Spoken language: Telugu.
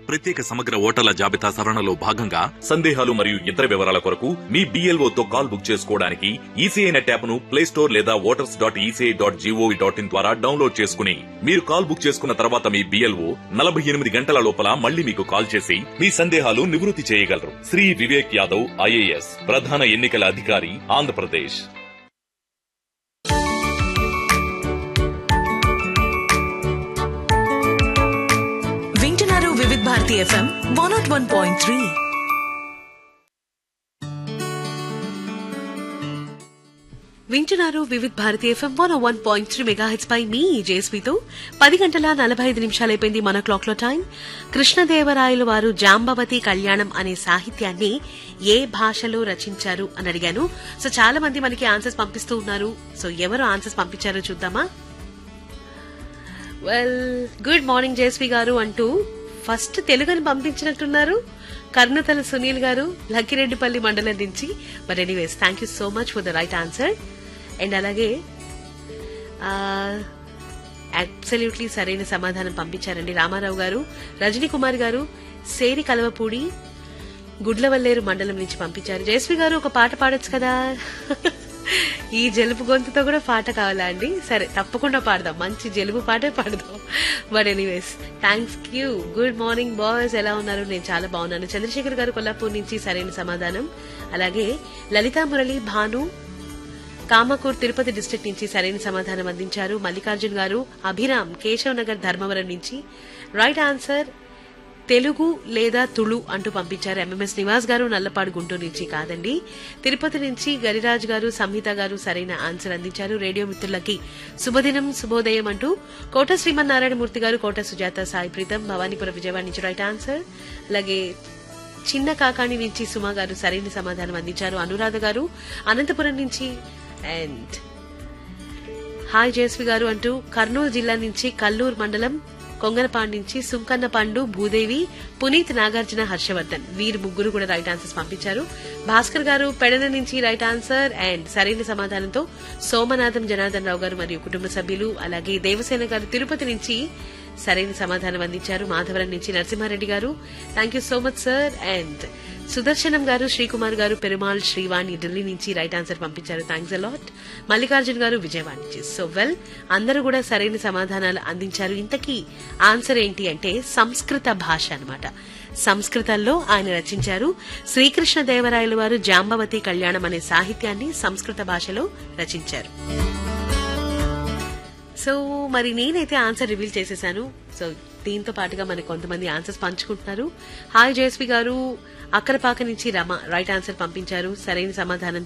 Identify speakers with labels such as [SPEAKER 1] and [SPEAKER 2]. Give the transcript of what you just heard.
[SPEAKER 1] ప్రత్యేక సమగ్ర ఓటర్ల జాబితా సవరణలో భాగంగా సందేహాలు మరియు ఇతర వివరాల కొరకు మీ BLO తో కాల్ బుక్ చేసుకోవడానికి ఈసీఐ నెట్ యాప్ ను ప్లే స్టోర్ లేదా voters dot ECI dot GOV dot in ద్వారా డౌన్లోడ్ చేసుకుని మీరు కాల్ బుక్ చేసుకున్న తర్వాత మీ బిఎల్ఓ నలభై ఎనిమిది గంటల లోపల మళ్ళీ మీకు కాల్ చేసి మీ సందేహాలు నివృత్తి చేయగలరు శ్రీ వివేక్ యాదవ్ ఐఏఎస్ ప్రధాన ఎన్నికల అధికారి ఆంధ్రప్రదేశ్
[SPEAKER 2] వింటున్నారు Vividh Bharati FM one nought one point three వింటున్నారు Vividh Bharati FM one one point three megahertz పై మీ జేస్వితో పది గంటల నలభై ఐదు నిమిషాలైపోయింది మన క్లాక్ లో టైం కృష్ణదేవరాయలు వారు జాంబవతి కళ్యాణం అనే సాహిత్యాన్ని ఏ భాషలో రచించారు అని అడిగాను సో చాలా మంది మనకి ఆన్సర్స్ పంపిస్తూ ఉన్నారు సో ఎవరు ఆన్సర్స్ పంపించారో చూద్దామా వెల్ గుడ్ మార్నింగ్ జయశ్రీ గారు అంటూ ఫస్ట్ తెలుగుని పంపించినట్టున్నారు కర్ణతల సునీల్ గారు లక్కిరెడ్డిపల్లి మండలం నుంచి but anyways thank you so much for the right answer and అలాగే అబ్సల్యూట్లీ సరైన సమాధానం పంపించారండి రామారావు గారు రజనీ కుమార్ గారు సేరి కలవపూడి గుడ్లవల్లేరు మండలం నుంచి పంపించారు జయశ్రీ గారు ఒక పాట పాడొచ్చు కదా ఈ జలుబు గొంతుతో కూడా పాట కావాలా అండి సరే తప్పకుండా పాడదాం మంచి జలుబు పాటే పాడదాం but anyways thanks you good morning boys ఎలా ఉన్నారు నేను చాలా బాగున్నాను చంద్రశేఖర్ గారు కొల్లాపూర్ నుంచి సరైన సమాధానం అలాగే లలితా మురళి భాను కామకూర్ తిరుపతి డిస్ట్రిక్ట్ నుంచి సరైన సమాధానం అందించారు మల్లికార్జున్ గారు అభిరామ్ కేశవ్ నగర్ ధర్మవరం నుంచి రైట్ ఆన్సర్ తెలుగు లేదా తుళు అంటూ పంపించారు ఎంఎంఎస్ నివాస్ గారు నల్లపాడు గుంటూరు నుంచి కాదండి తిరుపతి నుంచి గరిరాజ్ గారు సంహిత గారు సరైన ఆన్సర్ అందించారు రేడియో మిత్రులకి శుభదినం శుభోదయం అంటూ కోట శ్రీమన్నారాయణమూర్తి గారు కోట సుజాత సాయి ప్రీతం భవానీపురం విజయవాడ నుంచి రైట్ ఆన్సర్ అలాగే చిన్న కాకాణి నుంచి సుమా గారు సరైన సమాధానం అందించారు అనురాధ గారు అనంతపురం నుంచి అండ్ హాయ్ జయశ్రీ గారు అంటూ కర్నూలు జిల్లా నుంచి కల్లూరు మండలం కొంగనపాడు నుంచి సుంకన్న పండు భూదేవి పునీత్ నాగార్జున హర్షవర్ధన్ వీరు ముగ్గురు కూడా రైట్ ఆన్సర్స్ పంపించారు భాస్కర్ గారు పెడన నుంచి రైట్ ఆన్సర్ అండ్ సరైన సమాధానంతో సోమనాథం జనార్దన్ రావు గారు మరియు కుటుంబ సభ్యులు అలాగే దేవసేన గారు తిరుపతి నుంచి సరైన సమాధానం అందించారు మాధవరం నుంచి Narasimha Reddy garu thank you so much sir and Sudarshanam garu Srikumar garu Perumal Srivani Delhi నుంచి రైట్ ఆన్సర్ పంపించారు థ్యాంక్స్ అలాట్ మల్లికార్జున్ గారు విజయవాడ నుంచి సో వెల్ అందరూ కూడా సరైన సమాధానాలు అందించారు ఇంతకీ ఆన్సర్ ఏంటి అంటే సంస్కృత భాష అన్నమాట సంస్కృతంలో ఆయన రచించారు శ్రీకృష్ణ దేవరాయలు వారు జాంబవతి కళ్యాణం అనే సాహిత్యాన్ని సంస్కృత భాషలో రచించారు సో మరి నేనైతే ఆన్సర్ రివీల్ చేసేసాను సో దీంతో పాటుగా మరి కొంతమంది ఆన్సర్స్ పంచుకుంటున్నారు హాయ్ జయశ్రీ గారు అక్కరపాక నుంచి రమ రైట్ ఆన్సర్ పంపించారు సరైన సమాధానం